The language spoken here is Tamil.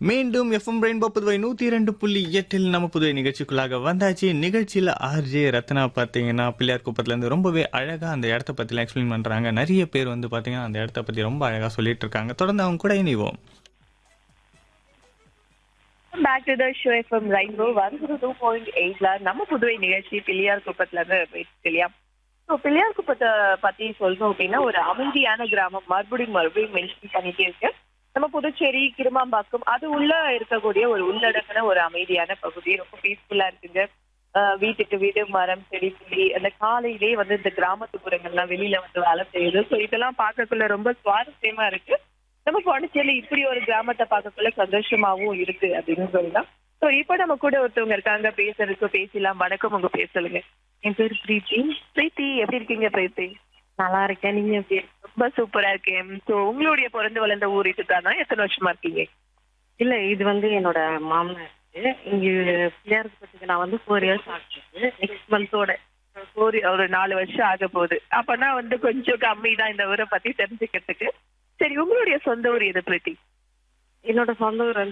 மீண்டும் எஃப்எம் ரெயின்போ புதுவை நூத்தி இரண்டு புள்ளி எட்டில் நம்ம புதுவை நிகழ்ச்சிக்குள்ளாக வந்தாச்சு நிகழ்ச்சியில ஆர்ஜே ரத்னா பாத்தீங்கன்னா பிள்ளையார் குப்பத்துல இருந்து ரொம்பவே அழகா அந்த இடத்த பத்தி எக்ஸ்பிளைன் பண்றாங்க நிறைய பேர் வந்து பாத்தீங்கன்னா அந்த இடத்த பத்தி ரொம்ப அழகா சொல்லிட்டு இருக்காங்க தொடர்ந்து அவங்க கூட இணைவோம் back to the show FM rainbow one zero two point எயிட்ல நம்ம புதுவை நிகழ்ச்சி பிள்ளையார் குப்பத்துல இருந்து போயிட்டு இல்லையா ஸோ பிள்ளையார் குப்பத்தை பத்தி சொல்லணும் அப்படின்னா ஒரு அமைதியான கிராமம் மறுபடியும் மறுபடியும் மென்ஷன் பண்ணிட்டே இருக்கு நம்ம புதுச்சேரி கிருமாம்பாக்கம் அது உள்ள இருக்கக்கூடிய ஒரு உள்ளடக்கின ஒரு அமைதியான பகுதி ரொம்ப பீஸ்ஃபுல்லா இருக்குங்க ஆஹ் வீட்டுக்கு வீடு மரம் செடி புள்ளி அந்த காலையிலே வந்து இந்த கிராமத்துப்புறங்கள்லாம் வெளியில வந்து வேலை செய்யுது ஸோ இதெல்லாம் பார்க்கக்குள்ள ரொம்ப சுவாரஸ்யமா இருக்கு நம்ம பாண்டிச்சேரியில இப்படி ஒரு கிராமத்தை பார்க்கக்குள்ள சந்தோஷமாவும் இருக்கு அப்படின்னு சொல்லலாம் ஸோ இப்போ நம்ம கூட ஒருத்தவங்க இருக்காங்க பேசுறதுக்கு பேசலாம் வணக்கம் உங்க பேர் சொல்லுங்க என் பேர் பிரீத்தி பிரீத்தி எப்படி இருக்கீங்க பிரீத்தி நல்லா இருக்கேன் நீங்க எப்படி ரொம்ப சூப்பரா இருக்கேன் ஸோ உங்களுடைய பிறந்து வளர்ந்த ஊர் இதுதானா எத்தனை வருஷமா இருக்கீங்க இல்ல இது வந்து என்னோட மாமனார் இங்க பிள்ளையாருக்கு பத்துக்கு நான் வந்து ஃபோர் இயர்ஸ் ஆகுது நெக்ஸ்ட் மந்தோட ஒரு ஒரு நாலு வருஷம் ஆக போகுது அப்பனா வந்து கொஞ்சம் கம்மி தான் இந்த ஊரை பத்தி தெரிஞ்சுக்கிறதுக்கு சரி உங்களுடைய சொந்த ஊர் எது பிரீத்தி என்னோட சொந்த ஊர் வந்து